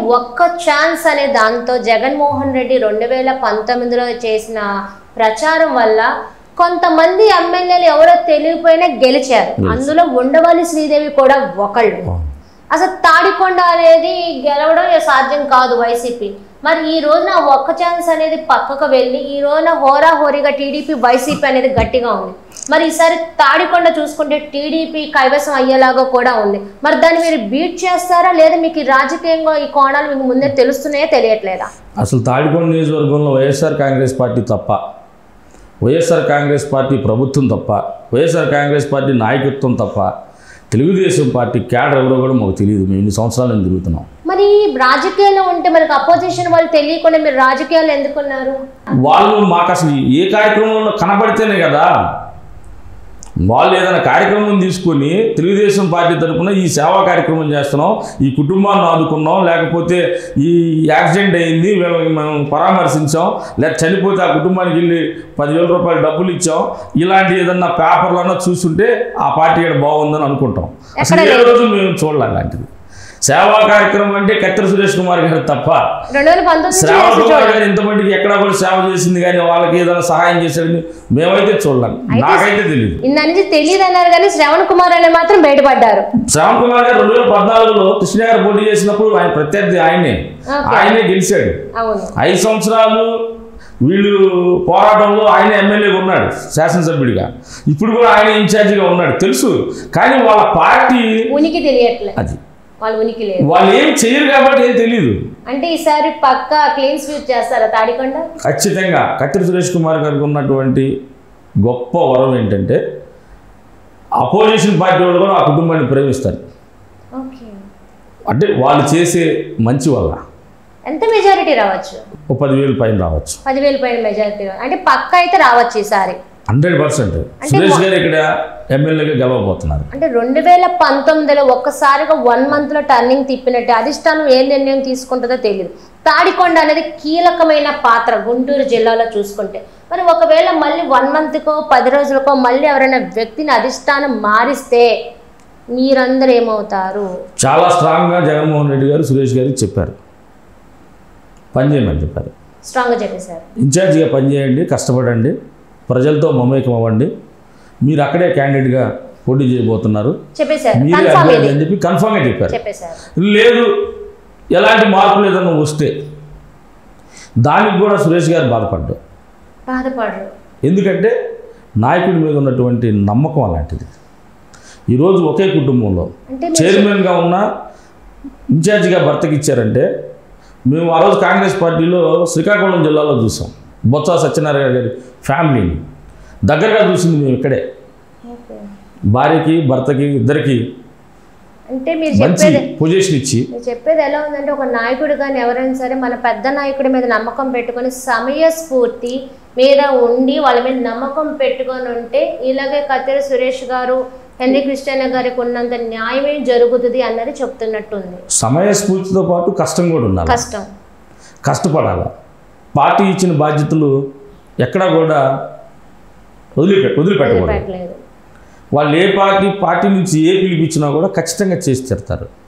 ఒక్క ఛాన్స్ అనే దాంతో జగన్మోహన్ రెడ్డి రెండు వేల పంతొమ్మిదిలో చేసిన ప్రచారం వల్ల కొంతమంది ఎమ్మెల్యేలు ఎవరో తెలియపోయినా గెలిచారు అందులో ఉండవల్లి శ్రీదేవి కూడా ఒకళ్ళు అసలు తాడికొండ అనేది గెలవడం సాధ్యం కాదు వైసీపీ మరి ఈ రోజున ఆ ఒక్క ఛాన్స్ అనేది పక్కకు వెళ్ళి ఈ రోజున హోరాహోరీగా టీడీపీ వైసీపీ అనేది గట్టిగా ఉంది మరి ఈసారి తాడికొండ చూసుకుంటే టీడీపీ కైవసం అయ్యేలాగా కూడా ఉంది మరి దాన్ని మీరు బీట్ చేస్తారా లేదా మీకు ఈ రాజకీయంగా ఈ కోణాలు మీకు ముందే తెలుస్తున్నాయో తెలియట్లేదా అసలు తాడికొండ నియోజకవర్గంలో వైఎస్ఆర్ కాంగ్రెస్ పార్టీ తప్ప వైఎస్ఆర్ కాంగ్రెస్ పార్టీ ప్రభుత్వం తప్ప వైఎస్ఆర్ కాంగ్రెస్ పార్టీ నాయకత్వం తప్ప తెలుగుదేశం పార్టీ క్యాడర్ ఎవరో కూడా మాకు తెలియదు మేము ఇన్ని సంవత్సరాలు నేను తిరుగుతున్నాం మరి రాజకీయాల్లో ఉంటే మనకు అపోజిషన్ వాళ్ళు తెలియకుండా మీరు రాజకీయాలు ఎందుకున్నారు వాళ్ళు మాకు అసలు ఏ కార్యక్రమంలో కనబడితేనే కదా వాళ్ళు ఏదైనా కార్యక్రమం తీసుకొని తెలుగుదేశం పార్టీ తరపున ఈ సేవా కార్యక్రమం చేస్తున్నాం ఈ కుటుంబాన్ని ఆదుకున్నాం లేకపోతే ఈ యాక్సిడెంట్ అయింది వీళ్ళకి మేము పరామర్శించాం లేక చనిపోతే ఆ కుటుంబానికి వెళ్ళి పదివేల రూపాయలు డబ్బులు ఇచ్చాం ఇలాంటి ఏదన్నా పేపర్లన్నా చూస్తుంటే ఆ పార్టీ ఇక్కడ బాగుందని అనుకుంటాం అసలు ఏ రోజు మేము చూడాలి అలాంటిది సేవా కార్యక్రమం అంటే కత్తెర సురేష్ కుమార్ గారు తప్ప రెండు వేల పంతొమ్మిది నుంచి శ్రావణ చేసి కుమార్ చూడండి. గారు ఇంతమందికి ఎక్కడా కూడా సేవ చేసింది కానీ వాళ్ళకి ఏదైనా సహాయం చేశాడని మేమైతే చూడలేం నాకైతే తెలియదు ఇందా నుంచి తెలియదు అన్నారు కానీ శ్రవణ్ కుమార్ అనే మాత్రం బయటపడ్డారు శ్రావణ్ కుమార్ గారు రెండు వేల పద్నాలుగులో కృష్ణ గారు పోటీ చేసినప్పుడు ఆయన ప్రత్యర్థి ఆయనే Okay. ఆయనే గెలిచాడు అవును ఐదు సంవత్సరాలు వీళ్ళు పోరాటంలో ఆయన ఎమ్మెల్యేగా ఉన్నాడు శాసనసభ్యుడిగా ఇప్పుడు కూడా ఆయన ఇన్ఛార్జిగా ఉన్నాడు తెలుసు కానీ వాళ్ళ పార్టీ ఉనికి తెలియట్లే అది వాళ్ళ ఉనికి లేదు వాళ్ళు ఏం చేయరు కాబట్టి ఏం తెలియదు అంటే ఈసారి పక్కా క్లీన్ స్వీప్ చేస్తారా తాడికొండ ఖచ్చితంగా కత్తిరి సురేష్ కుమార్ గారికి ఉన్నటువంటి గొప్ప వరం ఏంటంటే అపోజిషన్ పార్టీ వాళ్ళు కూడా ఆ కుటుంబాన్ని ప్రేమిస్తారు ఓకే అంటే వాళ్ళు చేసే మంచి వల్ల ఎంత మెజారిటీ రావచ్చు ఒక పదివేలు పైన రావచ్చు పదివేల పైన మెజారిటీ అంటే పక్కా అయితే రావచ్చు ఈసారి హండ్రెడ్ పర్సెంట్ సురేష్ గారు ఇక్కడ ఎమ్మెల్యేగా గెలవబోతున్నారు అంటే రెండు వేల పంతొమ్మిదిలో ఒక్కసారిగా వన్ మంత్ లో టర్నింగ్ తిప్పినట్టు అధిష్టానం ఏ నిర్ణయం తీసుకుంటుందో తెలియదు తాడికొండ అనేది కీలకమైన పాత్ర గుంటూరు జిల్లాలో చూసుకుంటే మరి ఒకవేళ మళ్ళీ వన్ మంత్కో పది రోజులకో మళ్ళీ ఎవరైనా వ్యక్తిని అధిష్టానం మారిస్తే మీరందరూ ఏమవుతారు చాలా స్ట్రాంగ్గా జగన్మోహన్ రెడ్డి గారు సురేష్ గారికి చెప్పారు పని చేయమని చెప్పారు స్ట్రాంగ్గా చెప్పేశారు ఇన్ఛార్జిగా పనిచేయండి కష్టపడండి ప్రజలతో మమేకం అవ్వండి మీరు అక్కడే క్యాండిడేట్గా పోటీ చేయబోతున్నారు చెప్పేశారు మీరే కన్ఫామ్ అభ్యర్థి ఇది అని చెప్పి కన్ఫామ్గా చెప్పారు చెప్పేశారు లేదు ఎలాంటి మార్పులు ఏదైనా వస్తే దానికి కూడా సురేష్ గారు బాధపడ్డారు బాధపడరు ఎందుకంటే నాయకుడి మీద ఉన్నటువంటి నమ్మకం అలాంటిది ఈరోజు ఒకే కుటుంబంలో అంటే చైర్మన్గా ఉన్న ఇన్ఛార్జిగా భర్తకి ఇచ్చారంటే మేము ఆ రోజు కాంగ్రెస్ పార్టీలో శ్రీకాకుళం జిల్లాలో చూసాం బొత్స సత్యనారాయణ గారి ఫ్యామిలీని దగ్గరగా చూసింది మేము ఇక్కడే ఓకే. భార్యకి భర్తకి ఇద్దరికి అంటే మీరు మంచి చెప్పేది పొజిషన్ ఇచ్చి నేను చెప్పేది ఎలా ఉందంటే ఒక నాయకుడు కానీ ఎవరైనా సరే మన పెద్ద నాయకుడి మీద నమ్మకం పెట్టుకొని సమయస్ఫూర్తి మీద ఉండి వాళ్ళ మీద నమ్మకం పెట్టుకొని ఉంటే ఇలాగే కత్తెర సురేష్ గారు హెన్రీ క్రిస్టియన్ గారికి ఉన్నంత న్యాయమే జరుగుతుంది అన్నది చెప్తున్నట్టుంది సమయస్ఫూర్తితో పాటు కష్టం కూడా ఉండాలి కష్టం కష్టపడాలి పార్టీ ఇచ్చిన బాధ్యతలు ఎక్కడా కూడా వదిలిపె వదిలిపెట్టకూడదు పెట్టలేదు వాళ్ళు ఏ పార్టీ పార్టీ నుంచి ఏ పిలిపించినా కూడా ఖచ్చితంగా చేసి తీరుతారు